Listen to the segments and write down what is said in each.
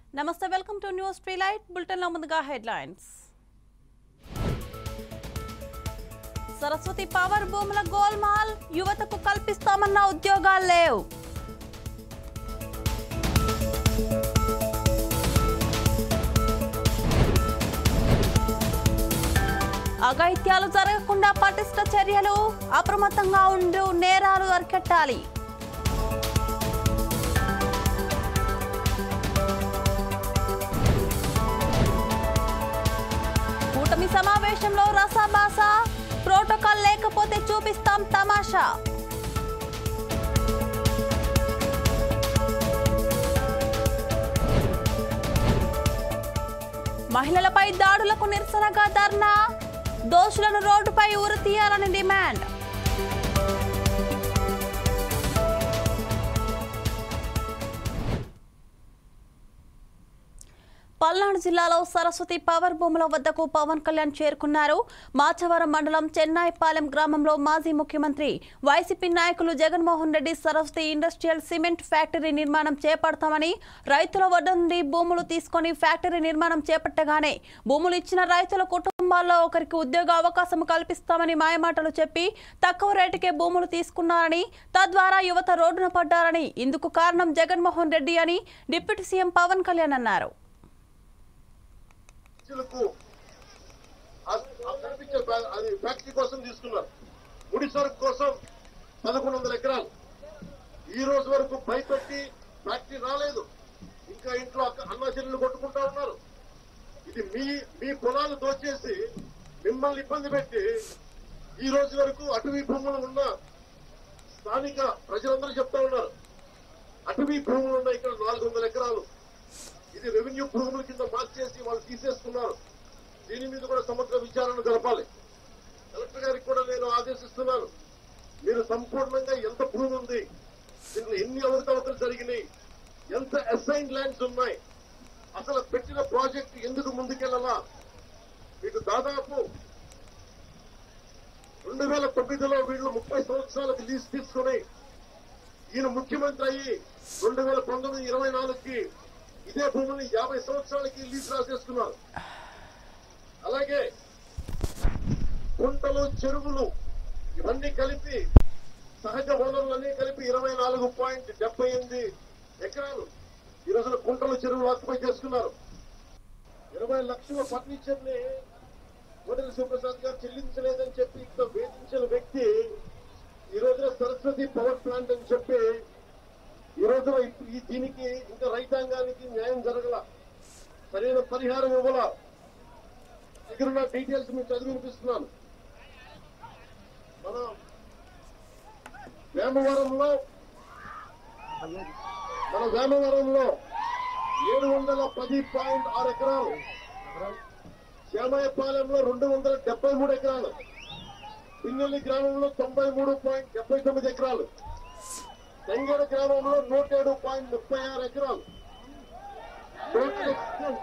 నమస్తే welcome to news ట్రీలైట్ బులెటిన్లో ముందుగా హెడ్లైన్స్ సరస్వతి పవర్ భూముల గోల్మాల్ యువతకు కల్పిస్తామన్న ఉద్యోగాలు లేవు అఘాయిత్యాలు జరగకుండా పటిష్ట చర్యలు అప్రమత్తంగా ఉండు నేరాలు అరికట్టాలి కూటమి సమావేశంలో రసాభాస ప్రోటోకాల్ లేకపోతే చూపిస్తాం తమాషా మహిళలపై దాడులకు నిరసనగా ధర్నా దోషులను రోడ్డుపై ఉరి తీయాలని డిమాండ్ పల్నాడు జిల్లాలో సరస్వతి పవర్ భూముల వద్దకు పవన్ కళ్యాణ్ చేరుకున్నారు మాచవరం మండలం చెన్నాయిపాలెం గ్రామంలో మాజీ ముఖ్యమంత్రి వైసీపీ నాయకులు Jaganmohan Reddy Saraswathi industrial cement factory నిర్మాణం చేపడతామని రైతుల వద్ద నుండి భూములు తీసుకొని ఫ్యాక్టరీ నిర్మాణం చేపట్టగానే భూములు ఇచ్చిన రైతుల కుటుంబాల్లో ఒకరికి ఉద్యోగ అవకాశం కల్పిస్తామని మాయమాటలు చెప్పి తక్కువ రేటుకే భూములు తీసుకున్నారని తద్వారా యువత రోడ్డున పడ్డారని ఇందుకు కారణం జగన్మోహన్ రెడ్డి అని డిప్యూటీ సీఎం పవన్ కళ్యాణ్ అన్నారు రైతులకు ఆ- ఆ కనిపించే బ్యా- అది ఫ్యాక్టరీ కోసం తీసుకున్నారు ముడి సరుకు కోసం పదకొండు వందల ఎకరాలు ఈ రోజు వరకు భయపెట్టి ఫ్యాక్టరీ రాలేదు ఇంకా ఇంట్లో అక్క- అన్న చెల్లెలు కొట్టుకుంటా ఉన్నారు ఇది మీ మీ పొలాలు దోచేసి మిమ్మల్ని ఇబ్బంది పెట్టి ఈ రోజు వరకు అటవీ భూములు ఉన్న స్థానిక ప్రజలందరూ చెప్తా ఉన్నారు అటవీ భూములు ఉన్న ఇక్కడ నాలుగు వందల ఎకరాలు ఇది రెవెన్యూ భూముల కింద మార్చేసి వాళ్ళు తీసేస్తున్నారు దీని మీద కూడా సమగ్ర విచారణ జరపాలి కలెక్టర్ గారికి కూడా నేను ఆదేశిస్తున్నాను మీరు సంపూర్ణంగా ఎంత భూమి ఉంది దీంట్లో ఎన్ని అవకతవకలు జరిగినాయి ఎంత అసైన్ ల్యాండ్స్ ఉన్నాయి అసలు పెట్టిన ప్రాజెక్ట్ ఎందుకు ముందుకెళ్ళాలా మీకు దాదాపు రెండు వేల తొమ్మిదిలో వీళ్ళు ముప్పై సంవత్సరాలకు లీజ్ తీసుకుని ఈయన ముఖ్యమంత్రి అయ్యి రెండు వేల పంతొమ్మిది ఇరవై నాలుగుకి ఇదే భూమిని యాభై సంవత్సరాలకి లీజ్ రాసేస్తున్నారు అలాగే కుంటలు చెరువులు ఇవన్నీ కలిపి సహజ వనరులన్నీ కలిపి ఇరవై నాలుగు పాయింట్ డెబ్బై ఎనిమిది ఎకరాలు ఈ రోజున కుంటలు చెరువులు ఆక్యుపై చేసుకున్నారు ఇరవై లక్షల ఫర్నిచర్ ని కోటల శివప్రసాద్ గారు చెల్లించలేదని చెప్పి ఇక్కడ వేధించిన వ్యక్తి ఈ రోజున సరస్వతి పవర్ ప్లాంట్ అని చెప్పి ఈ రోజున ఇప్పు- ఈ దీనికి ఇంకా రైతాంగానికి న్యాయం జరగల సరైన పరిహారం ఇవ్వాల దగ్గర ఉన్న డీటెయిల్స్ మీకు చదివి వినిపిస్తున్నాను మన వేమవరంలో మన వేమవరంలో ఏడు వందల పది పాయింట్ ఆరు ఎకరాలు శ్యామయ్యపాలెంలో రెండు వందల డెబ్బై మూడు ఎకరాలు పింగళి గ్రామంలో తొంభై మూడు పాయింట్ డెబ్బై తొమ్మిది ఎకరాలు తెంగేడు గ్రామంలో నూట ఏడు పాయింట్ ముప్పై ఆరు ఎకరాలు టోటల్ ఎక్స్టెంట్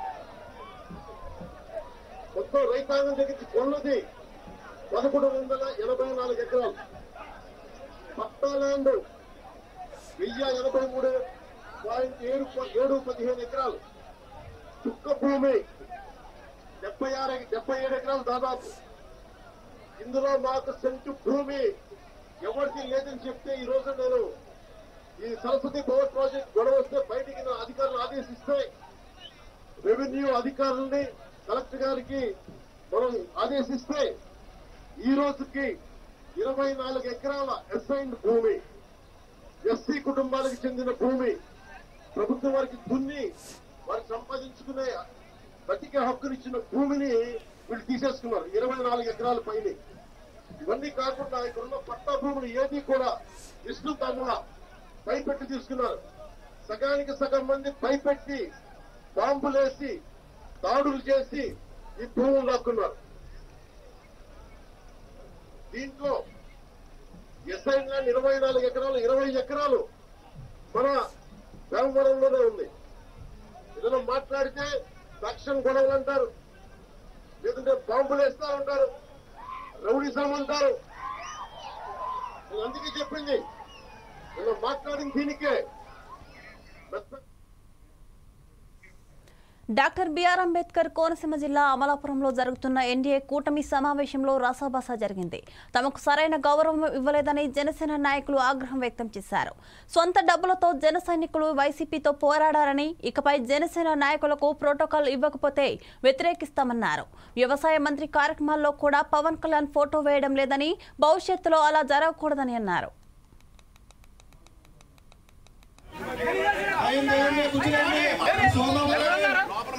మొత్తం రైతాంగం దగ్గరికి కొన్నది పదకొండు వందల ఎనభై నాలుగు ఎకరాలు పట్టా ల్యాండ్ వెయ్యి ఎనభై మూడు పాయింట్ ఏడు ఏడు పదిహేను ఎకరాలు చుక్క భూమి డెబ్బై ఆరు డెబ్బై ఏడు ఎకరాలు దాదాపు ఇందులో మాకు సెంటు భూమి ఎవరికి లేదని చెప్తే ఈ రోజు నేను ఈ సరస్వతి పవర్ ప్రాజెక్ట్ గొడవ వస్తే బయటికి నా అధికారులు ఆదేశిస్తే రెవెన్యూ అధికారుల్ని కలెక్టర్ గారికి మనం ఆదేశిస్తే ఈ రోజుకి ఇరవై నాలుగు ఎకరాల అసైన్డ్ భూమి ఎస్సీ కుటుంబాలకు చెందిన భూమి ప్రభుత్వం వారికి దున్ని వారు సంపాదించుకునే బతికే హక్కునిచ్చిన భూమిని వీళ్ళు తీసేసుకున్నారు ఇరవై నాలుగు ఎకరాల పైన ఇవన్నీ కాకుండా ఇక్కడ ఉన్న పట్టా భూములు ఏది కూడా విష్ణు తమ్ముల పైపెట్టి తీసుకున్నారు సగానికి సగం మంది పైపెట్టి బాంబులేసి దాడులు చేసి ఈ భూములు లాక్కున్నారు దీంట్లో ఎస్ఐన్ ల్యాండ్ ఇరవై నాలుగు ఎకరాలు ఇరవై ఎకరాలు మన రామవరంలోనే ఉంది ఏదైనా మాట్లాడితే రక్షణ గొడవలు అంటారు లేదంటే బాంబులు వేస్తా ఉంటారు రౌడిజం అంటారు నేను అందుకే చెప్పింది నేను మాట్లాడిన దీనికే మెత్త- డాక్టర్ బిఆర్ అంబేద్కర్ కోనసీమ జిల్లా అమలాపురంలో జరుగుతున్న ఎన్డీఏ కూటమి సమావేశంలో రసాబస జరిగింది తమకు సరైన గౌరవం ఇవ్వలేదని జనసేన నాయకులు ఆగ్రహం వ్యక్తం చేశారు సొంత డబ్బులతో జన సైనికులు వైసీపీతో పోరాడారని ఇకపై జనసేన నాయకులకు ప్రోటోకాల్ ఇవ్వకపోతే వ్యతిరేకిస్తామన్నారు వ్యవసాయ మంత్రి కార్యక్రమాల్లో కూడా పవన్ కళ్యాణ్ ఫోటో వేయడం లేదని భవిష్యత్తులో అలా జరగకూడదని అన్నారు అయింది అయింది కూర్చోండి సోమవారం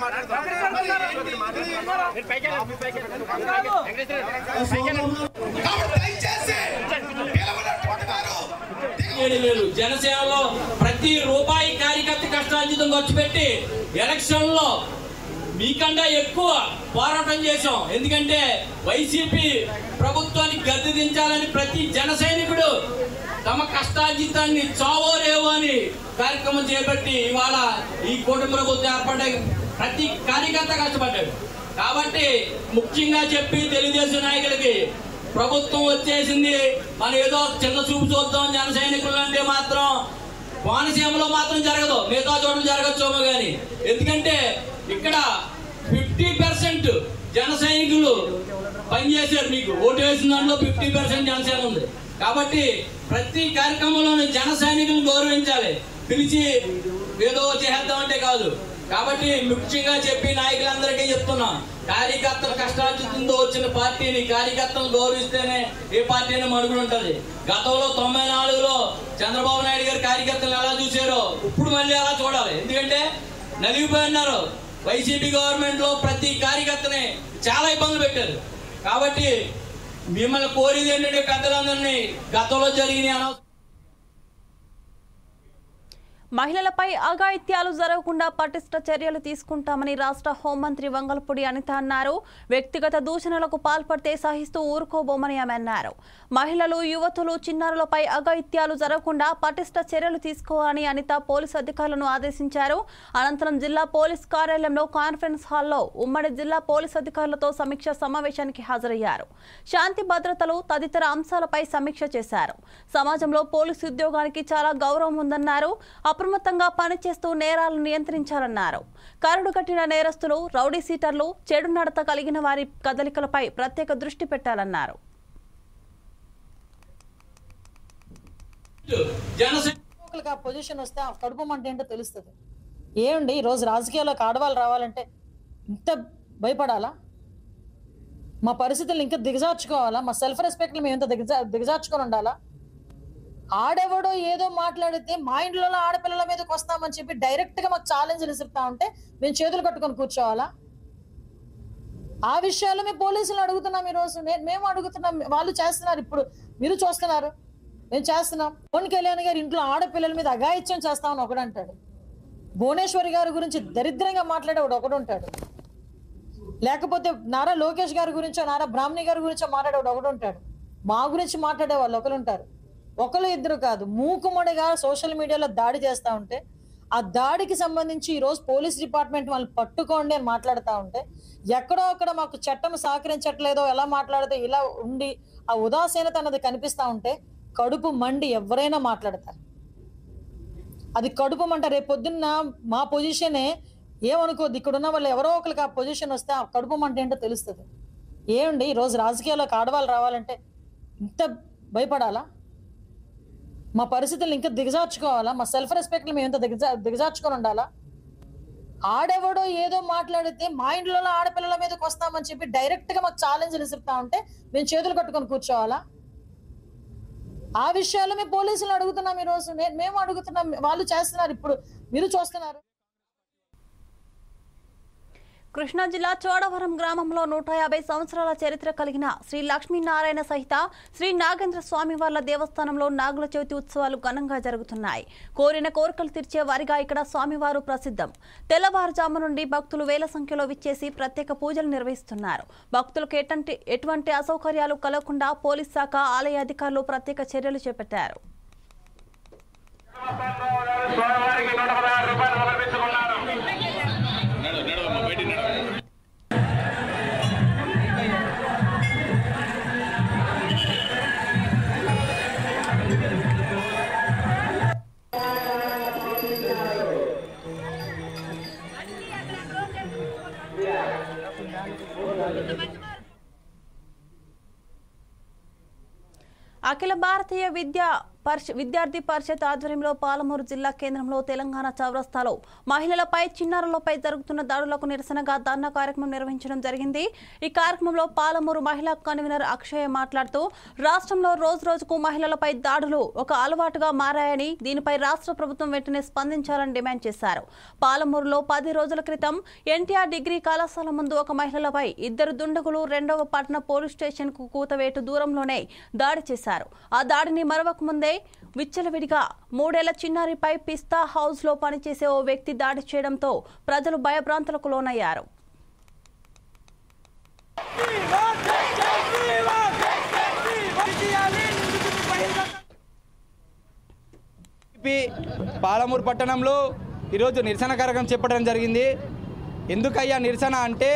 కాబట్టి దయచేసి పిలవనటువంటి వారు ఏడు వేలు జనసేనలో ప్రతి రూపాయి కార్యకర్త కష్టార్జితం ఖర్చు పెట్టి ఎలక్షన్ లో మీకన్నా ఎక్కువ పోరాటం చేశాం ఎందుకంటే వైసీపీ ప్రభుత్వాన్ని గద్దె దించాలని ప్రతి జన సైనికుడు తమ కష్టార్జితాన్ని చావో రేవో అని కార్యక్రమం చేపట్టి ఇవాళ ఈ కూటమి ప్రభుత్వం ఏర్పడే ప్రతి కార్యకర్త కష్టపడ్డాడు కాబట్టి ముఖ్యంగా చెప్పి తెలుగుదేశం నాయకులకి ప్రభుత్వం వచ్చేసింది మనం ఏదో చిన్న చూపు చూద్దాం జన సైనికులు అంటే మాత్రం కోనసీమలో మాత్రం జరగదు మిగతా చోట్ల జరగచ్చేమో కానీ ఎందుకంటే ఇక్కడ ఫిఫ్టీ పర్సెంట్ జన సైనికులు పనిచేశారు మీకు ఓటు వేసిన దాంట్లో ఫిఫ్టీ పర్సెంట్ జనసేన ఉంది కాబట్టి ప్రతి కార్యక్రమంలోనూ జన సైనికులను గౌరవించాలి పిలిచి ఏదో చేద్దామంటే కాదు కాబట్టి ముఖ్యంగా చెప్పి నాయకులందరికీ చెప్తున్నాం కార్యకర్తల కష్టార్జితంతో వచ్చిన పార్టీని కార్యకర్తలు గౌరవిస్తేనే ఏ పార్టీ అయినా మనుగుడు ఉంటది గతంలో తొంభై నాలుగులో చంద్రబాబు నాయుడు గారు కార్యకర్తలు ఎలా చూసారో ఇప్పుడు మళ్ళీ అలా చూడాలి ఎందుకంటే నలిగిపోయి ఉన్నారు వైసీపీ గవర్నమెంట్ లో ప్రతి కార్యకర్తని చాలా ఇబ్బందులు పెట్టారు కాబట్టి మిమ్మల్ని కోరేది ఏంటంటే పెద్దలందరినీ గతంలో జరిగిన అనవసరం మహిళలపై అఘాయిత్యాలు జరగకుండా పటిష్ట చర్యలు తీసుకుంటామని రాష్ట్ర హోంమంత్రి వంగలపూడి అనిత అన్నారు వ్యక్తిగత దూషణలకు పాల్పడితే సహిస్తూ ఊరుకోబోమని ఆమె అన్నారు మహిళలు యువతులు చిన్నారులపై అఘాయిత్యాలు జరగకుండా పటిష్ట చర్యలు తీసుకోవాలని అనిత పోలీసు అధికారులను ఆదేశించారు అనంతరం జిల్లా పోలీస్ కార్యాలయంలో కాన్ఫరెన్స్ హాల్లో ఉమ్మడి జిల్లా పోలీస్ అధికారులతో సమీక్ష సమావేశానికి హాజరయ్యారు శాంతి భద్రతలు తదితర అంశాలపై సమీక్ష చేశారు సమాజంలో పోలీసు ఉద్యోగానికి చాలా గౌరవం ఉందన్నారు అప్రమత్తంగా పనిచేస్తూ నేరాలను నియంత్రించాలన్నారు కరడు కట్టిన నేరస్తులు రౌడీ సీటర్లు చెడు నడత కలిగిన వారి కదలికలపై ప్రత్యేక దృష్టి పెట్టాలన్నారు జనసేన ఒకరికి ఆ పొజిషన్ వస్తే ఆ కడుపు మంట ఏంటో తెలుస్తుంది ఏమండి ఈరోజు రాజకీయాల్లోకి ఆడవాళ్ళు రావాలంటే ఇంత భయపడాలా మా పరిస్థితులు ఇంకా దిగజార్చుకోవాలా మా సెల్ఫ్ రెస్పెక్ట్ మేము ఇంత దిగజా దిగజార్చుకొని ఉండాలా ఆడెవడో ఏదో మాట్లాడితే మా ఇంట్లో ఆడపిల్లల మీదకి వస్తామని చెప్పి డైరెక్ట్ గా మాకు ఛాలెంజ్ విసురుతా ఉంటే మేము చేతులు కట్టుకొని కూర్చోవాలా ఆ విషయాలు మేము పోలీసులు అడుగుతున్నాం ఈరోజు నే- మేము అడుగుతున్నాం వాళ్ళు చేస్తున్నారు ఇప్పుడు మీరు చూస్తున్నారు మేము చేస్తున్నాం పవన్ కళ్యాణ్ గారు ఇంట్లో ఆడపిల్లల మీద అఘాయిత్యం చేస్తామని ఒకడు అంటాడు భువనేశ్వరి గారి గురించి దరిద్రంగా మాట్లాడేవాడు ఒకడు ఉంటాడు లేకపోతే నారా లోకేష్ గారి గురించో నారా బ్రాహ్మణి గారి గురించో మాట్లాడేవాడు ఒకడు ఉంటాడు మా గురించి మాట్లాడే వాళ్ళు ఒకరు ఉంటారు ఒకరు ఇద్దరు కాదు మూకుమ్మడిగా సోషల్ మీడియాలో దాడి చేస్తా ఉంటే ఆ దాడికి సంబంధించి ఈ రోజు పోలీస్ డిపార్ట్మెంట్ వాళ్ళని పట్టుకోండి అని మాట్లాడుతూ ఉంటే ఎక్కడో అక్కడ మాకు చట్టం సహకరించట్లేదో ఎలా మాట్లాడితే ఇలా ఉండి ఆ ఉదాసీనత అన్నది కనిపిస్తా ఉంటే కడుపు మండి ఎవరైనా మాట్లాడతారు అది కడుపు మంట రేపు పొద్దున్న మా పొజిషనే ఏమనుకోద్ది ఇక్కడ ఉన్న వాళ్ళు ఎవరో ఒకరికి ఆ పొజిషన్ వస్తే ఆ కడుపు మంట ఏంటో తెలుస్తుంది ఏమండి ఈరోజు రాజకీయాల్లోకి ఆడవాళ్ళు రావాలంటే ఇంత భయపడాలా మా పరిస్థితులు ఇంకా దిగజార్చుకోవాలా మా సెల్ఫ్ రెస్పెక్ట్ మేము ఇంత దిగజా దిగజార్చుకొని ఉండాలా ఆడెవడో ఏదో మాట్లాడితే మా ఇంట్లో ఆడపిల్లల మీదకి వస్తామని చెప్పి డైరెక్ట్ గా మాకు ఛాలెంజ్ విసురుతా ఉంటే మేము చేతులు కట్టుకొని కూర్చోవాలా ఆ విషయాలు మేము పోలీసులు అడుగుతున్నాం ఈరోజు నే- మేము అడుగుతున్నాం వాళ్ళు చేస్తున్నారు ఇప్పుడు మీరు చూస్తున్నారు కృష్ణా జిల్లా చోడవరం గ్రామంలో నూట యాభై సంవత్సరాల చరిత్ర కలిగిన శ్రీ లక్ష్మీనారాయణ సహిత శ్రీ నాగేంద్ర స్వామి వార్ల దేవస్థానంలో నాగుల చవితి ఉత్సవాలు ఘనంగా జరుగుతున్నాయి కోరిన కోరికలు తీర్చే వారిగా ఇక్కడ స్వామివారు ప్రసిద్ధం తెల్లవారుజాము నుండి భక్తులు వేల సంఖ్యలో విచ్చేసి ప్రత్యేక పూజలు నిర్వహిస్తున్నారు భక్తులకు ఎటువంటి ఎటువంటి అసౌకర్యాలు కలగకుండా పోలీస్ శాఖ ఆలయ అధికారులు ప్రత్యేక చర్యలు చేపట్టారు స్వామివారికి నూట పదహారు రూపాయలు సమర్పించుకున్నారు Gracias. అఖిల భారతీయ విద్యా పరిష విద్యార్థి పరిషత్ ఆధ్వర్యంలో పాలమూరు జిల్లా కేంద్రంలో తెలంగాణ చౌరస్తాలో మహిళలపై చిన్నారులపై జరుగుతున్న దాడులకు నిరసనగా ధర్నా కార్యక్రమం నిర్వహించడం జరిగింది ఈ కార్యక్రమంలో పాలమూరు మహిళా కన్వీనర్ అక్షయ మాట్లాడుతూ రాష్ట్రంలో రోజు రోజుకు మహిళలపై దాడులు ఒక అలవాటుగా మారాయని దీనిపై రాష్ట్ర ప్రభుత్వం వెంటనే స్పందించాలని డిమాండ్ చేశారు పాలమూరులో పది రోజుల క్రితం ఎన్టీఆర్ డిగ్రీ కళాశాల ముందు ఒక మహిళలపై ఇద్దరు దుండగులు రెండవ పట్టణ పోలీస్ స్టేషన్ కు కూతవేటు దూరంలోనే దాడి చేశారు ఆ దాడిని మరవక ముందే విచ్చలవిడిగా మూడేళ్ల చిన్నారిపై పిస్తా హౌస్ లో పనిచేసే ఓ వ్యక్తి దాడి చేయడంతో ప్రజలు భయభ్రాంతులకు లోనయ్యారు పి పాలమూరు పట్టణంలో ఈరోజు నిరసన కార్యక్రమం చెప్పడం జరిగింది ఎందుకయ్యా నిరసన అంటే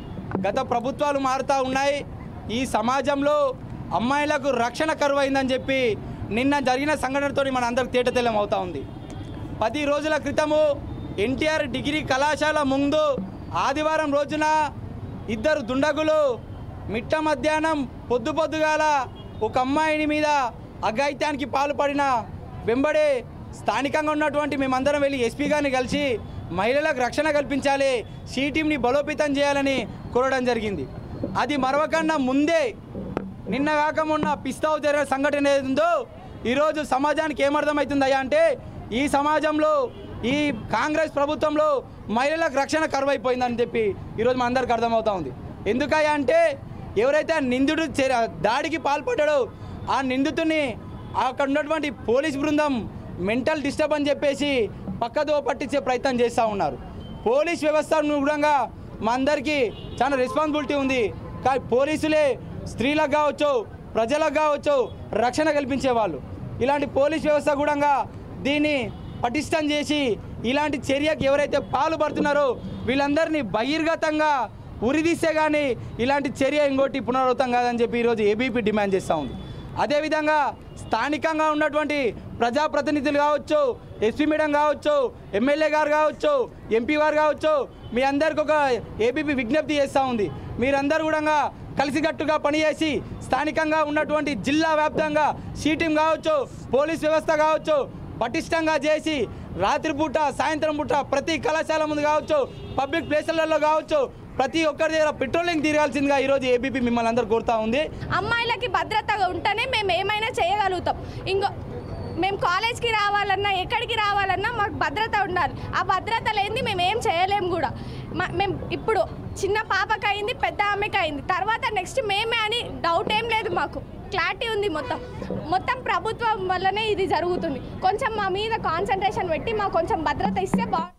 గత ప్రభుత్వాలు మారుతూ ఉన్నాయి ఈ సమాజంలో అమ్మాయిలకు రక్షణ కరువైందని చెప్పి నిన్న జరిగిన సంఘటనతో మన అందరికి తేటతెల్లం అవుతా ఉంది పది రోజుల క్రితము ఎన్టీఆర్ డిగ్రీ కళాశాల ముందు ఆదివారం రోజున ఇద్దరు దుండగులు మిట్ట మధ్యాహ్నం పొద్దు పొద్దుగాల ఒక అమ్మాయిని మీద అఘాయిత్యానికి పాల్పడిన వెంబడే స్థానికంగా ఉన్నటువంటి మేమందరం వెళ్ళి ఎస్పీ గారిని కలిసి మహిళలకు రక్షణ కల్పించాలి సీ టీంని బలోపేతం చేయాలని కోరడం జరిగింది అది మరవకన్నా ముందే నిన్న కాక మొన్న పిస్తావు జరిగిన సంఘటన ఏది ఉందో ఈరోజు సమాజానికి ఏమర్థమవుతుందయ్యా అంటే ఈ సమాజంలో ఈ కాంగ్రెస్ ప్రభుత్వంలో మహిళలకు రక్షణ కరువైపోయిందని చెప్పి ఈరోజు మన అందరికి అర్థమవుతా ఉంది ఎందుకయ్యా అంటే ఎవరైతే ఆ నిందుడు చే- దాడికి పాల్పడ్డాడో ఆ నిందితుడిని అక్కడ ఉన్నటువంటి పోలీస్ బృందం మెంటల్ డిస్టర్బ్ అని చెప్పేసి పక్కదో పట్టించే ప్రయత్నం చేస్తూ ఉన్నారు పోలీస్ వ్యవస్థ కూడా మా అందరికీ చాలా రెస్పాన్సిబిలిటీ ఉంది కానీ పోలీసులే స్త్రీలకు కావచ్చు ప్రజలకు కావచ్చు రక్షణ కల్పించే వాళ్ళు ఇలాంటి పోలీస్ వ్యవస్థ కూడా దీన్ని పటిష్టం చేసి ఇలాంటి చర్యకు ఎవరైతే పాల్పడుతున్నారో వీళ్ళందరినీ బహిర్గతంగా ఉరిదీస్తే కానీ ఇలాంటి చర్య ఇంకోటి పునరావృతం కాదని చెప్పి ఈరోజు ఏబీపీ డిమాండ్ చేస్తూ ఉంది అదేవిధంగా స్థానికంగా ఉన్నటువంటి ప్రజాప్రతినిధులు కావచ్చు ఎస్పీ మేడం కావచ్చు ఎమ్మెల్యే గారు కావచ్చు ఎంపీ వారు కావచ్చు మీ అందరికి ఒక ఏబీపీ విజ్ఞప్తి చేస్తూ ఉంది మీరందరూ కూడా కలిసికట్టుగా పనిచేసి స్థానికంగా ఉన్నటువంటి జిల్లా వ్యాప్తంగా సీటీం కావచ్చు పోలీస్ వ్యవస్థ కావచ్చు పటిష్టంగా చేసి రాత్రిపూట సాయంత్రం పూట ప్రతి కళాశాల ముందు కావచ్చు పబ్లిక్ ప్లేసులలో కావచ్చు ప్రతి ఒక్కరి దగ్గర పెట్రోలింగ్ తిరగాల్సిందిగా ఈరోజు ఏబీపీ మిమ్మల్ని అందరూ కోరుతా ఉంది అమ్మాయిలకి భద్రతగా ఉంటేనే మేము ఏమైనా చేయగలుగుతాం ఇంకో మేము కాలేజ్కి రావాలన్నా ఎక్కడికి రావాలన్నా మాకు భద్రత ఉండాలి ఆ భద్రత లేనిది మేము ఏం చేయలేము కూడా మా- మేము ఇప్పుడు చిన్న పాపకి అయింది పెద్ద ఆమెకి అయింది తర్వాత నెక్స్ట్ మేమే అని డౌట్ ఏం లేదు మాకు క్లారిటీ ఉంది మొత్తం మొత్తం ప్రభుత్వం వల్లనే ఇది జరుగుతుంది కొంచెం మా మీద కాన్సన్ట్రేషన్ పెట్టి మాకు కొంచెం భద్రత ఇస్తే బాగుంటుంది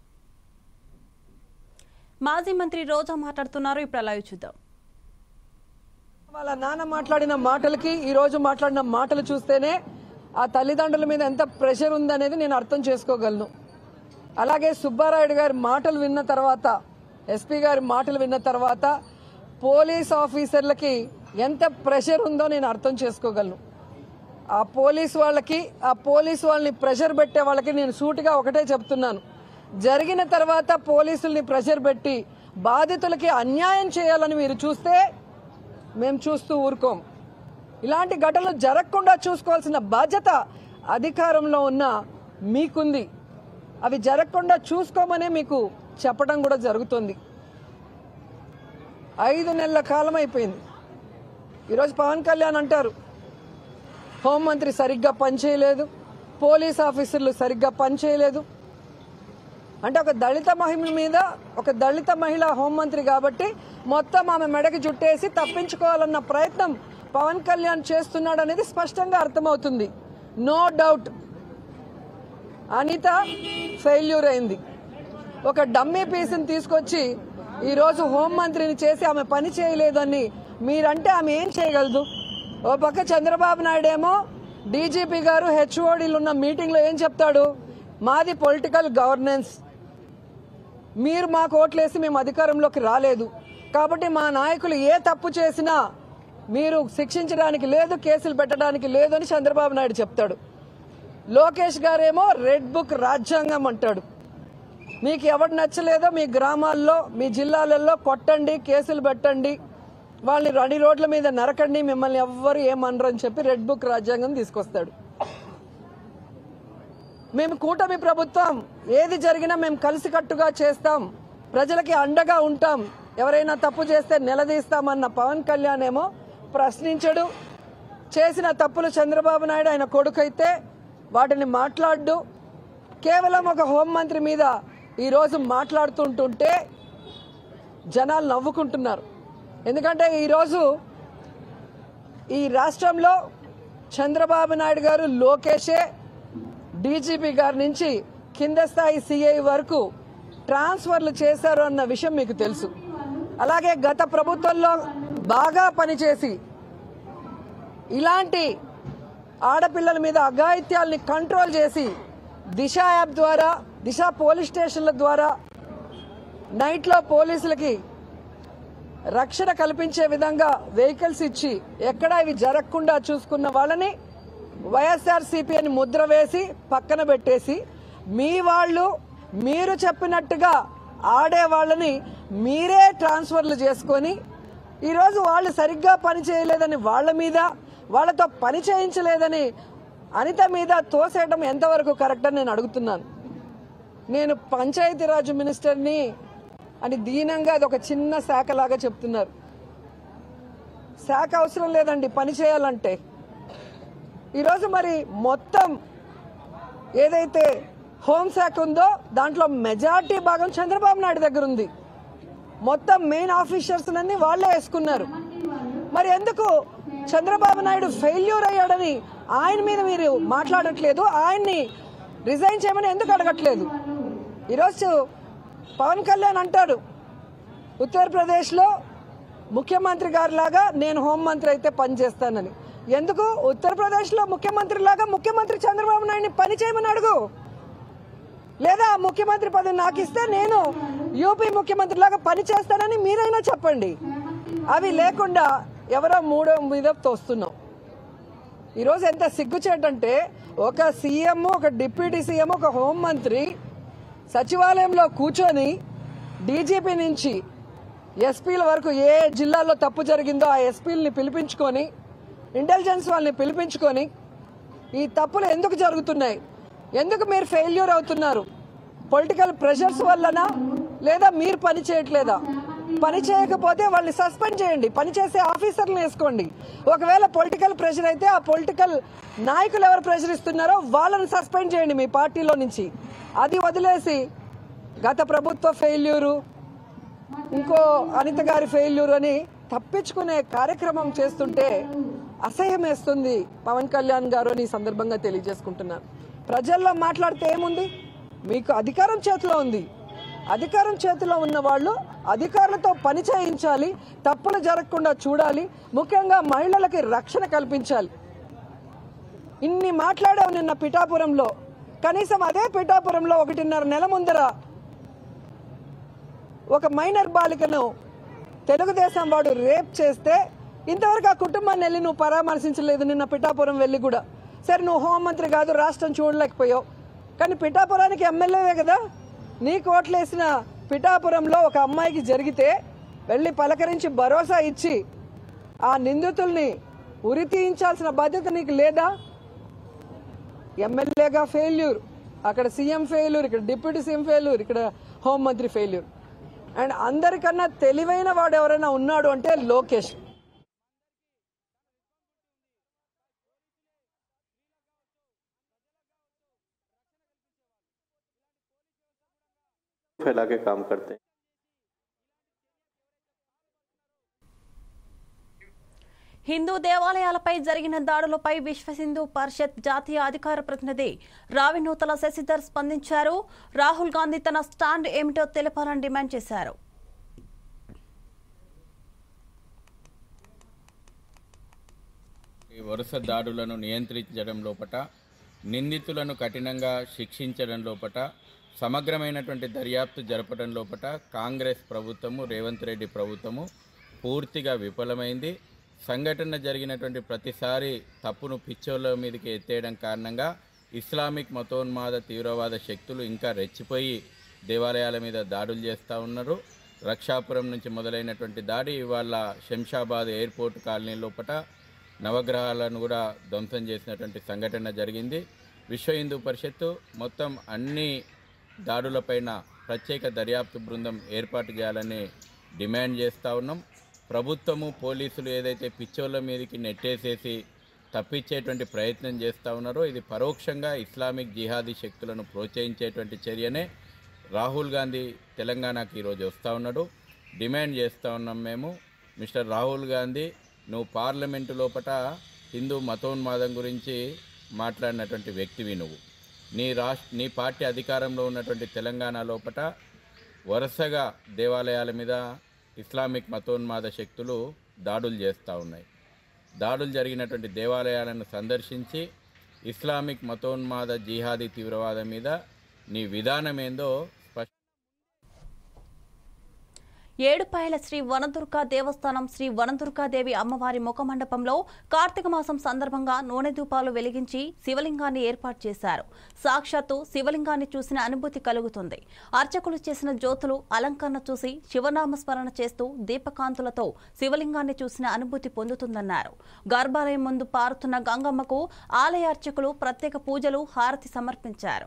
మాజీ మంత్రి రోజా మాట్లాడుతున్నారు ఇప్పుడు లైవ్ చూద్దాం వాళ్ళ నాన్న మాట్లాడిన మాటలకి ఈ రోజు మాట్లాడిన మాటలు చూస్తేనే ఆ తల్లిదండ్రుల మీద ఎంత ప్రెషర్ ఉందనేది నేను అర్థం చేసుకోగలను అలాగే సుబ్బారాయుడు గారి మాటలు విన్న తర్వాత ఎస్పీ గారి మాటలు విన్న తర్వాత పోలీస్ ఆఫీసర్లకి ఎంత ప్రెషర్ ఉందో నేను అర్థం చేసుకోగలను ఆ పోలీస్ వాళ్ళకి ఆ పోలీస్ వాళ్ళని ప్రెషర్ పెట్టే వాళ్ళకి నేను సూటిగా ఒకటే చెప్తున్నాను జరిగిన తర్వాత పోలీసుల్ని ప్రెషర్ పెట్టి బాధితులకి అన్యాయం చేయాలని మీరు చూస్తే మేము చూస్తూ ఊరుకోం ఇలాంటి ఘటనలు జరగకుండా చూసుకోవాల్సిన బాధ్యత అధికారంలో ఉన్న మీకుంది అవి జరగకుండా చూసుకోమనే మీకు చెప్పడం కూడా జరుగుతుంది ఐదు నెలల కాలం అయిపోయింది ఈరోజు పవన్ కళ్యాణ్ అంటారు హోంమంత్రి సరిగ్గా పనిచేయలేదు పోలీస్ ఆఫీసర్లు సరిగ్గా పనిచేయలేదు అంటే ఒక దళిత మహిళ మీద ఒక దళిత మహిళ హోంమంత్రి కాబట్టి మొత్తం ఆమె మెడకి జుట్టేసి తప్పించుకోవాలన్న ప్రయత్నం పవన్ కళ్యాణ్ చేస్తున్నాడు అనేది స్పష్టంగా అర్థమవుతుంది నో డౌట్ అనిత ఫెయిల్యూర్ అయింది ఒక డమ్మీ పీస్ని తీసుకొచ్చి ఈరోజు హోంమంత్రిని చేసి ఆమె పని చేయలేదని మీరంటే ఆమె ఏం చేయగలదు ఓ పక్క చంద్రబాబు నాయుడు ఏమో డీజీపీ గారు హెచ్ఓడీలు ఉన్న మీటింగ్లో ఏం చెప్తాడు మాది పొలిటికల్ గవర్నెన్స్ మీరు మాకు ఓట్లేసి మేము అధికారంలోకి రాలేదు కాబట్టి మా నాయకులు ఏ తప్పు చేసినా మీరు శిక్షించడానికి లేదు కేసులు పెట్టడానికి లేదు అని చంద్రబాబు నాయుడు చెప్తాడు లోకేష్ గారేమో రెడ్ బుక్ రాజ్యాంగం అంటాడు మీకు ఎవరు నచ్చలేదో మీ గ్రామాల్లో మీ జిల్లాలలో కొట్టండి కేసులు పెట్టండి వాళ్ళని రడి రోడ్ల మీద నరకండి మిమ్మల్ని ఎవ్వరు ఏమనరు అని చెప్పి రెడ్ బుక్ రాజ్యాంగం తీసుకొస్తాడు మేము కూటమి ప్రభుత్వం ఏది జరిగినా మేము కలిసికట్టుగా చేస్తాం ప్రజలకి అండగా ఉంటాం ఎవరైనా తప్పు చేస్తే నిలదీస్తామన్న పవన్ కళ్యాణ్ ఏమో ప్రశ్నించడు చేసిన తప్పులు చంద్రబాబు నాయుడు ఆయన కొడుకైతే వాటిని మాట్లాడు కేవలం ఒక హోంమంత్రి మీద ఈరోజు మాట్లాడుతుంటుంటే జనాలు నవ్వుకుంటున్నారు ఎందుకంటే ఈరోజు ఈ రాష్ట్రంలో చంద్రబాబు నాయుడు గారు లోకేషే డీజీపీ గారి నుంచి కింద స్థాయి సిఐ వరకు ట్రాన్స్ఫర్లు చేశారు అన్న విషయం మీకు తెలుసు అలాగే గత ప్రభుత్వంలో బాగా పనిచేసి ఇలాంటి ఆడపిల్లల మీద అఘాయిత్యాల్ని కంట్రోల్ చేసి దిశ యాప్ ద్వారా దిశ పోలీస్ స్టేషన్ల ద్వారా నైట్లో పోలీసులకి రక్షణ కల్పించే విధంగా వెహికల్స్ ఇచ్చి ఎక్కడ ఇవి జరగకుండా చూసుకున్న వాళ్ళని వైఎస్ఆర్సీపీ అని ముద్ర వేసి పక్కన పెట్టేసి మీ వాళ్ళు మీరు చెప్పినట్టుగా ఆడే వాళ్ళని మీరే ట్రాన్స్ఫర్లు చేసుకొని ఈరోజు వాళ్ళు సరిగ్గా పని చేయలేదని వాళ్ళ మీద వాళ్ళతో పని చేయించలేదని అనిత మీద తోసేయడం ఎంతవరకు కరెక్ట్ అని నేను అడుగుతున్నాను నేను పంచాయతీరాజ్ మినిస్టర్ని అని దీనంగా అది ఒక చిన్న శాఖ లాగా చెప్తున్నారు శాఖ అవసరం లేదండి పని చేయాలంటే ఈరోజు మరి మొత్తం ఏదైతే హోంశాఖ ఉందో దాంట్లో మెజార్టీ భాగం చంద్రబాబు నాయుడు దగ్గర ఉంది మొత్తం మెయిన్ ఆఫీసర్స్ అన్ని వాళ్ళే వేసుకున్నారు మరి ఎందుకు చంద్రబాబు నాయుడు ఫెయిల్యూర్ అయ్యాడని ఆయన మీద మీరు మాట్లాడట్లేదు ఆయన్ని రిజైన్ చేయమని ఎందుకు అడగట్లేదు ఈరోజు పవన్ కళ్యాణ్ అంటాడు ఉత్తరప్రదేశ్లో ముఖ్యమంత్రి గారిలాగా నేను హోంమంత్రి అయితే పనిచేస్తానని ఎందుకు ఉత్తరప్రదేశ్లో ముఖ్యమంత్రి లాగా ముఖ్యమంత్రి చంద్రబాబు నాయుడిని పని చేయమని అడుగు లేదా ఆ ముఖ్యమంత్రి పదవి నాకు ఇస్తే నేను యూపీ ముఖ్యమంత్రి లాగా పని చేస్తానని మీరైనా చెప్పండి అవి లేకుండా ఎవరో మూడో మీద తోస్తున్నాం ఈరోజు ఎంత సిగ్గుచేటంటే ఒక సీఎం ఒక డిప్యూటీ సీఎం ఒక హోంమంత్రి సచివాలయంలో కూర్చొని డీజీపీ నుంచి ఎస్పీల వరకు ఏ జిల్లాలో తప్పు జరిగిందో ఆ ఎస్పీలని పిలిపించుకొని ఇంటెలిజెన్స్ వాళ్ళని పిలిపించుకొని ఈ తప్పులు ఎందుకు జరుగుతున్నాయి ఎందుకు మీరు ఫెయిల్యూర్ అవుతున్నారు పొలిటికల్ ప్రెషర్స్ వల్లనా లేదా మీరు పని చేయట్లేదా పని చేయకపోతే వాళ్ళని సస్పెండ్ చేయండి పని చేసే ఆఫీసర్లను వేసుకోండి ఒకవేళ పొలిటికల్ ప్రెషర్ అయితే ఆ పొలిటికల్ నాయకులు ఎవరు ప్రెషర్ ఇస్తున్నారో వాళ్ళని సస్పెండ్ చేయండి మీ పార్టీలో నుంచి అది వదిలేసి గత ప్రభుత్వ ఫెయిల్యూరు ఇంకో అనిత గారి ఫెయిల్యూర్ అని తప్పించుకునే కార్యక్రమం చేస్తుంటే అసహ్యం వేస్తుంది పవన్ కళ్యాణ్ గారు అని ఈ సందర్భంగా తెలియజేసుకుంటున్నాను ప్రజల్లో మాట్లాడితే ఏముంది మీకు అధికారం చేతిలో ఉంది అధికారం చేతిలో ఉన్న వాళ్ళు అధికారులతో పని చేయించాలి తప్పులు జరగకుండా చూడాలి ముఖ్యంగా మహిళలకి రక్షణ కల్పించాలి ఇన్ని మాట్లాడావు నిన్న పిఠాపురంలో కనీసం అదే పిఠాపురంలో ఒకటిన్నర నెల ముందర ఒక మైనర్ బాలికను తెలుగుదేశం వాడు రేప్ చేస్తే ఇంతవరకు ఆ కుటుంబాన్ని వెళ్ళి నువ్వు పరామర్శించలేదు నిన్న పిఠాపురం వెళ్ళి కూడా సరే నువ్వు హోంమంత్రి కాదు రాష్ట్రం చూడలేకపోయావు కానీ పిఠాపురానికి ఎమ్మెల్యేవే కదా నీ కోట్లేసిన పిఠాపురంలో ఒక అమ్మాయికి జరిగితే వెళ్ళి పలకరించి భరోసా ఇచ్చి ఆ నిందితుల్ని ఉరి తీయించాల్సిన బాధ్యత నీకు లేదా ఎమ్మెల్యేగా ఫెయిల్యూర్ అక్కడ సీఎం ఫెయిల్యూర్ ఇక్కడ డిప్యూటీ సీఎం ఫెయిల్యూర్ ఇక్కడ హోంమంత్రి ఫెయిల్యూర్ అండ్ అందరికన్నా తెలివైన వాడు ఎవరైనా ఉన్నాడు అంటే లోకేష్ फैला के काम करते हैं హిందూ దేవాలయాలపై జరిగిన దాడులపై విశ్వ హిందూ పరిషత్ జాతీయ అధికార ప్రతినిధి రావినూతల శశిధర్ స్పందించారు రాహుల్ గాంధీ తన స్టాండ్ ఏమిటో తెలపాలని డిమాండ్ చేశారు ఈ వరుస దాడులను నియంత్రించడం లోపట నిందితులను కఠినంగా శిక్షించడం లోపట సమగ్రమైనటువంటి దర్యాప్తు జరపడం లోపట కాంగ్రెస్ ప్రభుత్వము రేవంత్ రెడ్డి ప్రభుత్వము పూర్తిగా విఫలమైంది సంఘటన జరిగినటువంటి ప్రతిసారి తప్పును పిచ్చోళ్ళ మీదకి ఎత్తేయడం కారణంగా ఇస్లామిక్ మతోన్మాద తీవ్రవాద శక్తులు ఇంకా రెచ్చిపోయి దేవాలయాల మీద దాడులు చేస్తూ ఉన్నారు రక్షాపురం నుంచి మొదలైనటువంటి దాడి ఇవాళ శంషాబాద్ ఎయిర్పోర్ట్ కాలనీ లోపల నవగ్రహాలను కూడా ధ్వంసం చేసినటువంటి సంఘటన జరిగింది విశ్వ హిందూ పరిషత్తు మొత్తం అన్ని దాడులపైన ప్రత్యేక దర్యాప్తు బృందం ఏర్పాటు చేయాలని డిమాండ్ చేస్తూ ఉన్నాం ప్రభుత్వము పోలీసులు ఏదైతే పిచ్చోళ్ళ మీదకి నెట్టేసేసి తప్పించేటువంటి ప్రయత్నం చేస్తూ ఉన్నారో ఇది పరోక్షంగా ఇస్లామిక్ జిహాదీ శక్తులను ప్రోత్సహించేటువంటి చర్యనే రాహుల్ గాంధీ తెలంగాణకి ఈరోజు వస్తూ ఉన్నాడు డిమాండ్ చేస్తూ ఉన్నాం మేము మిస్టర్ రాహుల్ గాంధీ నువ్వు పార్లమెంటు లోపట హిందూ మతోన్మాదం గురించి మాట్లాడినటువంటి వ్యక్తివి నువ్వు నీ రాష్ట్ర నీ పార్టీ అధికారంలో ఉన్నటువంటి తెలంగాణ లోపట వరుసగా దేవాలయాల మీద ఇస్లామిక్ మతోన్మాద శక్తులు దాడులు చేస్తూ ఉన్నాయి దాడులు జరిగినటువంటి దేవాలయాలను సందర్శించి ఇస్లామిక్ మతోన్మాద జిహాదీ తీవ్రవాదం మీద నీ విధానం ఏందో స్పష్ట ఏడుపాయల శ్రీ వనదుర్గా దేవస్థానం శ్రీ వనదుర్గాదేవి అమ్మవారి ముఖమండపంలో కార్తీక మాసం సందర్భంగా నూనె ధూపాలు వెలిగించి శివలింగాన్ని ఏర్పాటు చేశారు సాక్షాత్తు శివలింగాన్ని చూసిన అనుభూతి కలుగుతుంది అర్చకులు చేసిన జ్యోతులు అలంకరణ చూసి శివనామస్మరణ చేస్తూ దీపకాంతులతో శివలింగాన్ని చూసిన అనుభూతి పొందుతుందన్నారు గర్భాలయం ముందు పారుతున్న గంగమ్మకు ఆలయ అర్చకులు ప్రత్యేక పూజలు హారతి సమర్పించారు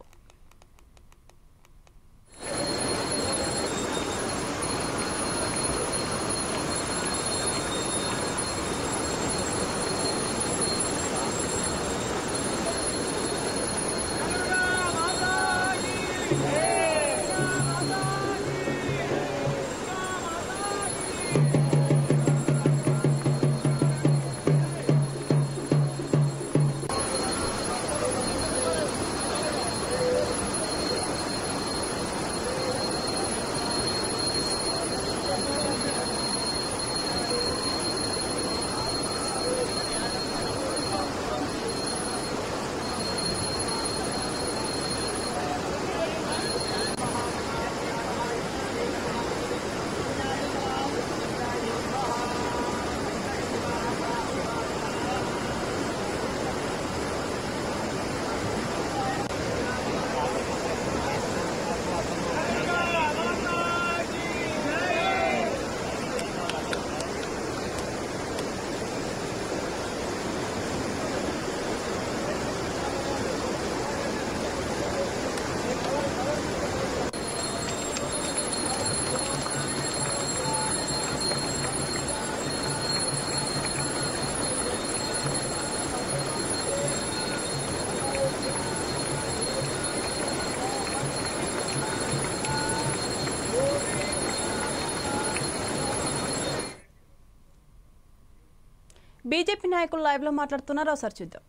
బీజేపీ నాయకులు లైవ్ లో మాట్లాడుతున్నారు ఒకసారి చూద్దాం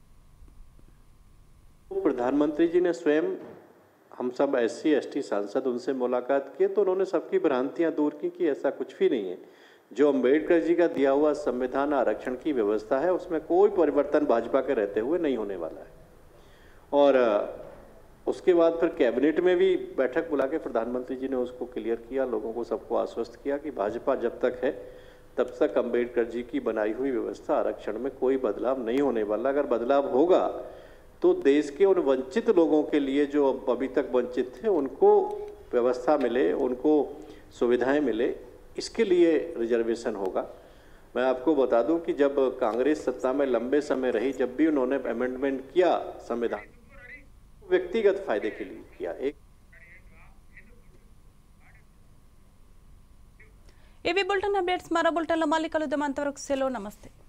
प्रधानमंत्री जी ने स्वयं हम सब एस सी एस टी सांसद उनसे मुलाकात किए तो उन्होंने सबकी भ्रांतियां दूर की कि ऐसा कुछ भी नहीं है जो अम्बेडकर जी का दिया हुआ संविधान आरक्षण की व्यवस्था है उसमें कोई परिवर्तन भाजपा के रहते हुए नहीं होने वाला है और अ, उसके बाद फिर कैबिनेट में भी बैठक बुला के प्रधानमंत्री जी ने उसको क्लियर किया लोगों को सबको आश्वस्त किया कि भाजपा जब तक है तब तक अम्बेडकर जी की बनाई हुई व्यवस्था आरक्षण में कोई बदलाव नहीं होने वाला अगर बदलाव होगा तो देश के उन वंचित लोगों के लिए जो अब अभी तक वंचित थे उनको व्यवस्था मिले उनको सुविधाएं मिले इसके लिए रिजर्वेशन होगा मैं आपको बता दूं कि जब कांग्रेस सत्ता में लंबे समय रही जब भी उन्होंने अमेंडमेंट किया संविधान व्यक्तिगत फायदे के लिए किया एक ఇవి బులెటిన్ అప్డేట్స్ మరో బులెటిన్లో మళ్ళీ కలుద్దాం అంతవరకు సెలవు నమస్తే